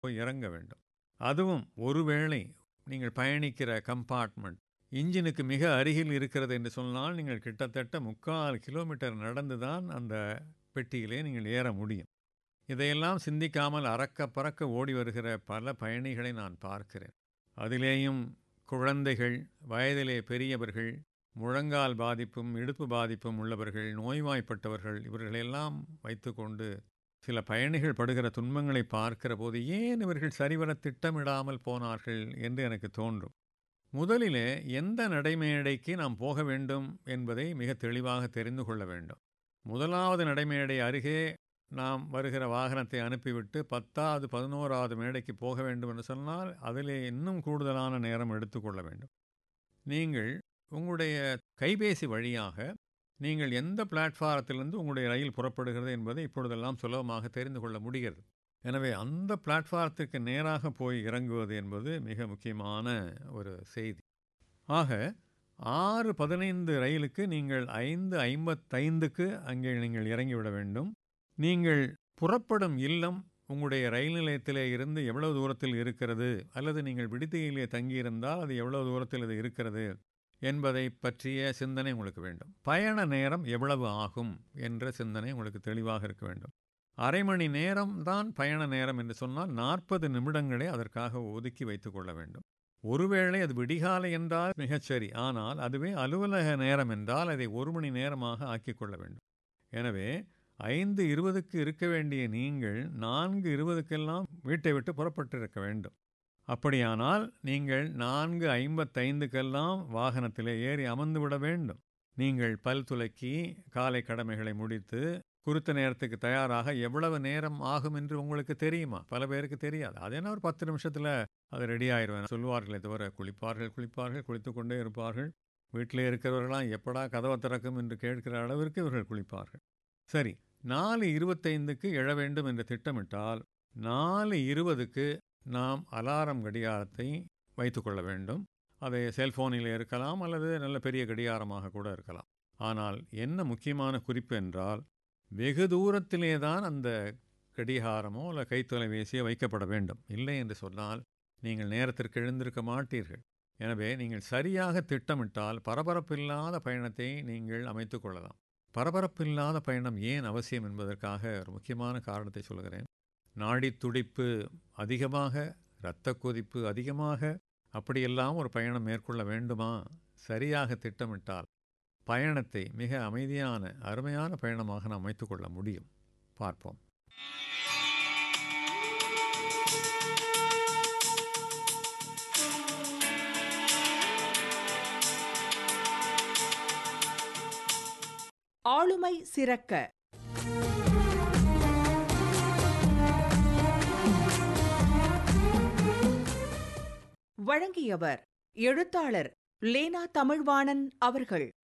போய் இறங்க வேண்டும் அதுவும் ஒருவேளை நீங்கள் பயணிக்கிற கம்பார்ட்மெண்ட் இன்ஜினுக்கு மிக அருகில் இருக்கிறது என்று சொன்னால் நீங்கள் கிட்டத்தட்ட முக்கால் கிலோமீட்டர் நடந்து தான் அந்த பெட்டியிலே நீங்கள் ஏற முடியும் இதையெல்லாம் சிந்திக்காமல் அறக்க பறக்க ஓடி வருகிற பல பயணிகளை நான் பார்க்கிறேன் அதிலேயும் குழந்தைகள் வயதிலே பெரியவர்கள் முழங்கால் பாதிப்பும் இடுப்பு பாதிப்பும் உள்ளவர்கள் நோய்வாய்ப்பட்டவர்கள் இவர்களெல்லாம் வைத்துக்கொண்டு சில பயணிகள் படுகிற துன்பங்களை பார்க்கிற போது ஏன் இவர்கள் சரிவர திட்டமிடாமல் போனார்கள் என்று எனக்கு தோன்றும் முதலிலே எந்த நடைமேடைக்கு நாம் போக வேண்டும் என்பதை மிக தெளிவாக தெரிந்து கொள்ள வேண்டும் முதலாவது நடைமேடை அருகே நாம் வருகிற வாகனத்தை அனுப்பிவிட்டு பத்தாவது பதினோராவது மேடைக்கு போக வேண்டும் என்று சொன்னால் அதிலே இன்னும் கூடுதலான நேரம் எடுத்துக்கொள்ள வேண்டும் நீங்கள் உங்களுடைய கைபேசி வழியாக நீங்கள் எந்த பிளாட்ஃபாரத்திலிருந்து உங்களுடைய ரயில் புறப்படுகிறது என்பதை இப்பொழுதெல்லாம் சுலபமாக தெரிந்து கொள்ள முடிகிறது எனவே அந்த பிளாட்ஃபாரத்திற்கு நேராக போய் இறங்குவது என்பது மிக முக்கியமான ஒரு செய்தி ஆக ஆறு பதினைந்து ரயிலுக்கு நீங்கள் ஐந்து ஐம்பத்தைந்துக்கு அங்கே நீங்கள் இறங்கிவிட வேண்டும் நீங்கள் புறப்படும் இல்லம் உங்களுடைய ரயில் நிலையத்திலே இருந்து எவ்வளவு தூரத்தில் இருக்கிறது அல்லது நீங்கள் விடுதியிலே தங்கியிருந்தால் அது எவ்வளவு தூரத்தில் இது இருக்கிறது என்பதை பற்றிய சிந்தனை உங்களுக்கு வேண்டும் பயண நேரம் எவ்வளவு ஆகும் என்ற சிந்தனை உங்களுக்கு தெளிவாக இருக்க வேண்டும் அரை மணி நேரம் தான் பயண நேரம் என்று சொன்னால் நாற்பது நிமிடங்களை அதற்காக ஒதுக்கி வைத்துக் கொள்ள வேண்டும் ஒருவேளை அது விடிகாலை என்றால் மிகச்சரி ஆனால் அதுவே அலுவலக நேரம் என்றால் அதை ஒரு மணி நேரமாக ஆக்கிக் கொள்ள வேண்டும் எனவே ஐந்து இருபதுக்கு இருக்க வேண்டிய நீங்கள் நான்கு இருபதுக்கெல்லாம் வீட்டை விட்டு புறப்பட்டிருக்க வேண்டும் அப்படியானால் நீங்கள் நான்கு ஐம்பத்தைந்துக்கெல்லாம் வாகனத்திலே ஏறி அமர்ந்து விட வேண்டும் நீங்கள் பல் துலக்கி காலை கடமைகளை முடித்து குறித்த நேரத்துக்கு தயாராக எவ்வளவு நேரம் ஆகும் என்று உங்களுக்கு தெரியுமா பல பேருக்கு தெரியாது அது என்ன ஒரு பத்து நிமிஷத்தில் அது ரெடி ஆயிடுவேன் சொல்லுவார்களே தவிர குளிப்பார்கள் குளிப்பார்கள் குளித்து கொண்டே இருப்பார்கள் வீட்டிலே இருக்கிறவர்களாம் எப்படா கதவை திறக்கும் என்று கேட்கிற அளவிற்கு இவர்கள் குளிப்பார்கள் சரி நாலு இருபத்தைந்துக்கு எழ வேண்டும் என்று திட்டமிட்டால் நாலு இருபதுக்கு நாம் அலாரம் கடிகாரத்தை வைத்துக்கொள்ள வேண்டும் அதை செல்ஃபோனில் இருக்கலாம் அல்லது நல்ல பெரிய கடிகாரமாக கூட இருக்கலாம் ஆனால் என்ன முக்கியமான குறிப்பு என்றால் வெகு தூரத்திலே தான் அந்த கடிகாரமோ அல்ல கைத்தொலைபேசியோ வைக்கப்பட வேண்டும் இல்லை என்று சொன்னால் நீங்கள் நேரத்திற்கு எழுந்திருக்க மாட்டீர்கள் எனவே நீங்கள் சரியாக திட்டமிட்டால் பரபரப்பில்லாத பயணத்தை நீங்கள் அமைத்து கொள்ளலாம் பரபரப்பில்லாத பயணம் ஏன் அவசியம் என்பதற்காக ஒரு முக்கியமான காரணத்தை சொல்கிறேன் நாடி துடிப்பு அதிகமாக இரத்த கொதிப்பு அதிகமாக அப்படியெல்லாம் ஒரு பயணம் மேற்கொள்ள வேண்டுமா சரியாக திட்டமிட்டால் பயணத்தை மிக அமைதியான அருமையான பயணமாக நாம் அமைத்துக்கொள்ள முடியும் பார்ப்போம் ஆளுமை சிறக்க வழங்கியவர் எழுத்தாளர் லேனா தமிழ்வாணன் அவர்கள்